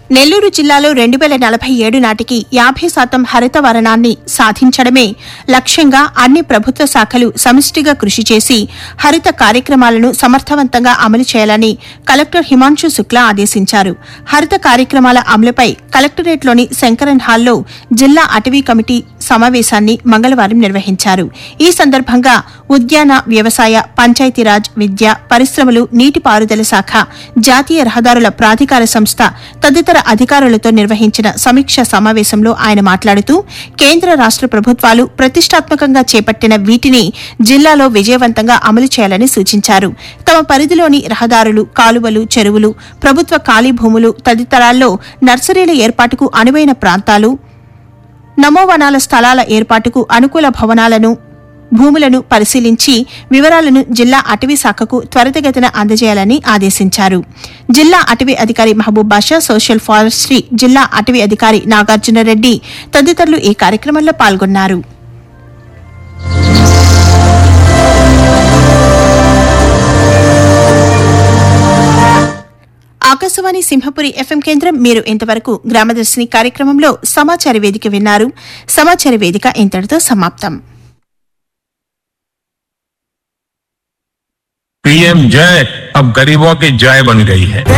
నెల్లూరు జిల్లాలో రెండు వేల నలభై ఏడు నాటికి యాభై శాతం హరితవరణాన్ని సాధించడమే లక్ష్యంగా అన్ని ప్రభుత్వ శాఖలు సమిష్టిగా కృషి చేసి హరిత కార్యక్రమాలను సమర్థవంతంగా అమలు చేయాలని కలెక్టర్ హిమాంశు శుక్లా ఆదేశించారు హరిత కార్యక్రమాల అమలుపై కలెక్టరేట్లోని శంకరన్ హాల్లో జిల్లా అటవీ కమిటీ సమావేశాన్ని మంగళవారం నిర్వహించారు ఈ సందర్భంగా ఉద్యాన వ్యవసాయ పంచాయతీరాజ్ విద్య పరిశ్రమలు నీటిపారుదల శాఖ జాతీయ రహదారుల ప్రాధికార సంస్థ తదితర అధికారులతో నిర్వహించిన సమీక్ష సమావేశంలో ఆయన మాట్లాడుతూ కేంద్ర రాష్ట ప్రభుత్వాలు ప్రతిష్టాత్మకంగా చేపట్టిన వీటిని జిల్లాలో విజయవంతంగా అమలు చేయాలని సూచించారు తమ పరిధిలోని రహదారులు కాలువలు చెరువులు ప్రభుత్వ ఖాళీ భూములు తదితరాల్లో నర్సరీల ఏర్పాటుకు అనువైన ప్రాంతాలు నమోవనాల స్థలాల ఏర్పాటుకు అనుకూల భవనాలను భూములను పరిశీలించి వివరాలను జిల్లా అటవీ శాఖకు త్వరితగతిన అందజేయాలని ఆదేశించారు జిల్లా అటవీ అధికారి మహబూబ్ బాషా సోషల్ ఫారెస్ట్రీ జిల్లా అటవీ అధికారి నాగార్జునరెడ్డి తదితరులు ఈ కార్యక్రమంలో పాల్గొన్నారు ఆకాశవాణి సింహపురి ఎఫ్ఎం కేంద్రం మీరు ఇంతవరకు గ్రామదర్శిని కార్యక్రమంలో సమాచార వేదిక విన్నారు సమాచార వేదిక ఇంతటితో సమాప్తం पीएम जय अब गरीबों की जय बन गई है